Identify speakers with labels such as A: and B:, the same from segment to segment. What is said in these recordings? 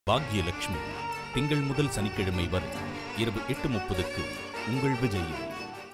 A: பாக்யலட்சுமி திங்கள் முதல் சனிக்கிழமை வரை இரவு எட்டு முப்பதுக்கு உங்கள் விஜயில்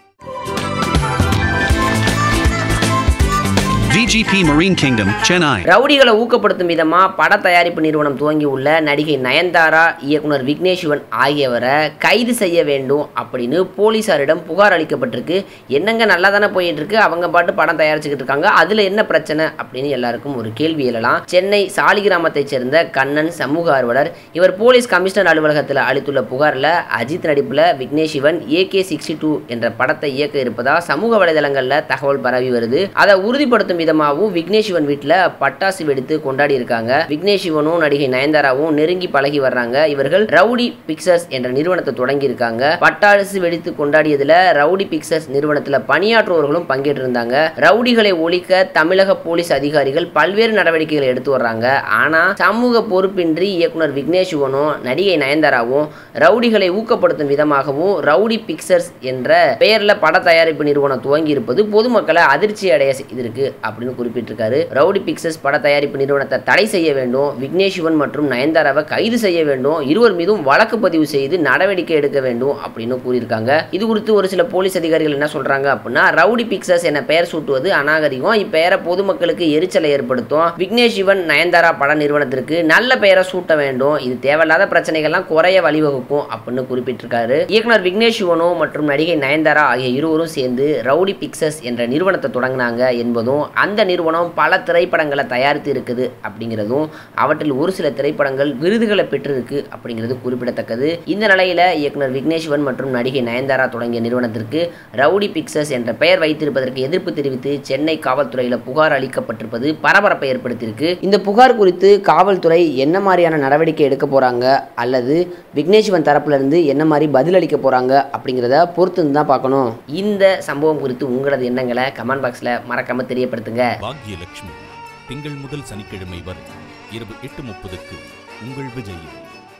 B: VGP Marine Kingdom, Chennai.
C: ரவுடிகளை ஊக்கப்படுத்தும் விதமா பட தயாரிப்பு நிறுவனம் துவங்கி உள்ள நடிகை நயன்தாரா இயக்குனர் விக்னேஷ் சிவன் ஆகியவரை கைது செய்ய வேண்டும் அப்படின்னு போலீசாரிடம் புகார் அளிக்கப்பட்டிருக்கு என்னங்க நல்லா தானே போயிட்டு இருக்கு அவங்க பாட்டு படம் தயாரிச்சுக்கிட்டு இருக்காங்க அதுல என்ன பிரச்சனை அப்படின்னு எல்லாருக்கும் ஒரு கேள்வி எழலாம் சென்னை சாலிகிராமத்தைச் சேர்ந்த கண்ணன் சமூக ஆர்வலர் இவர் போலீஸ் கமிஷனர் அலுவலகத்தில் அளித்துள்ள புகாரில் அஜித் நடிப்பில் Vignesh Shivan AK sixty two என்ற படத்தை இயக்க இருப்பதா சமூக வலைதளங்களில் தகவல் பரவி வருது அதை உறுதிப்படுத்தும் விதமாகவும் விக்னேஷ் சிவன் வீட்டில் பட்டாசு வெடித்து கொண்டாடி இருக்காங்க விக்னேஷ் சிவனும் நடிகை நயன்தாராவும் நெருங்கி பழகி வர்றாங்க இவர்கள் ரவுடி பிக்சர்ஸ் என்ற நிறுவனத்தை தொடங்கி இருக்காங்க பட்டாசு வெடித்து கொண்டாடியதுல ரவுடி பிக்சர்ஸ் நிறுவனத்தில் பணியாற்றுபவர்களும் பங்கேற்றிருந்தாங்க ரவுடிகளை ஒழிக்க தமிழக போலீஸ் அதிகாரிகள் பல்வேறு நடவடிக்கைகளை எடுத்து வர்றாங்க ஆனா சமூக பொறுப்பின்றி இயக்குனர் விக்னேஷ் சிவனும் நடிகை நயன்தாராவும் ரவுடிகளை ஊக்கப்படுத்தும் விதமாகவும் ரவுடி பிக்சர்ஸ் என்ற பெயர்ல பட தயாரிப்பு நிறுவனம் துவங்கி இருப்பது பொதுமக்களை அதிர்ச்சி அடைய செய்திருக்கு அப்படின்னு குறிப்பிட்டிருக்காரு ரவுடி பிக்சர்ஸ் பட தயாரிப்பு நிறுவனத்தை தடை செய்ய வேண்டும் விக்னேஷ் சிவன் மற்றும் நயன்தாராவை கைது செய்ய வேண்டும் இருவர் மீதும் வழக்கு பதிவு செய்து நடவடிக்கை எடுக்க வேண்டும் அப்படின்னு கூறியிருக்காங்க இது குறித்து ஒரு சில போலீஸ் அதிகாரிகள் என்ன சொல்றாங்க அப்படின்னா ரவுடி பிக்சர்ஸ் என பெயர் சூட்டுவது அநாகரிகம் இப்பெயரை பொதுமக்களுக்கு எரிச்சலை ஏற்படுத்தும் விக்னேஷ் சிவன் நயன்தாரா பட நிறுவனத்திற்கு நல்ல பெயரை சூட்ட வேண்டும் இது தேவையில்லாத பிரச்சனைகள்லாம் குறைய வழிவகுக்கும் அப்படின்னு குறிப்பிட்டிருக்காரு இயக்குனர் விக்னேஷ் சிவனும் மற்றும் நடிகை நயன்தாரா ஆகிய இருவரும் சேர்ந்து ரவுடி பிக்சர்ஸ் என்ற நிறுவனத்தை தொடங்கினாங்க என்பதும் அந்த நிறுவனம் பல திரைப்படங்களை தயாரித்து இருக்குது அப்படிங்கிறதும் அவற்றில் ஒரு சில திரைப்படங்கள் விருதுகளை பெற்றிருக்கு அப்படிங்கிறது குறிப்பிடத்தக்கது இந்த நிலையில இயக்குனர் விக்னேஷ் சிவன் மற்றும் நடிகை நயன்தாரா தொடங்கிய நிறுவனத்திற்கு ரவுடி பிக்சர்ஸ் என்ற பெயர் வைத்திருப்பதற்கு எதிர்ப்பு தெரிவித்து சென்னை காவல்துறையில் புகார் அளிக்கப்பட்டிருப்பது பரபரப்பை ஏற்படுத்தியிருக்கு இந்த புகார் குறித்து காவல்துறை என்ன மாதிரியான நடவடிக்கை எடுக்க போறாங்க அல்லது விக்னேஷ் சிவன் தரப்புல இருந்து என்ன மாதிரி பதில் அளிக்க போறாங்க அப்படிங்கிறத பொறுத்து தான் பார்க்கணும் இந்த சம்பவம் குறித்து உங்களது எண்ணங்களை கமெண்ட் பாக்ஸ்ல மறக்காம தெரியப்படுத்துங்க
A: பாக்யலட்சுமி திங்கள் முதல் சனிக்கிழமை வரை இரவு எட்டு முப்பதுக்கு உங்கள் விஜயில்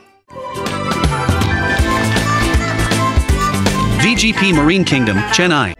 B: VGP Marine Kingdom, Chennai.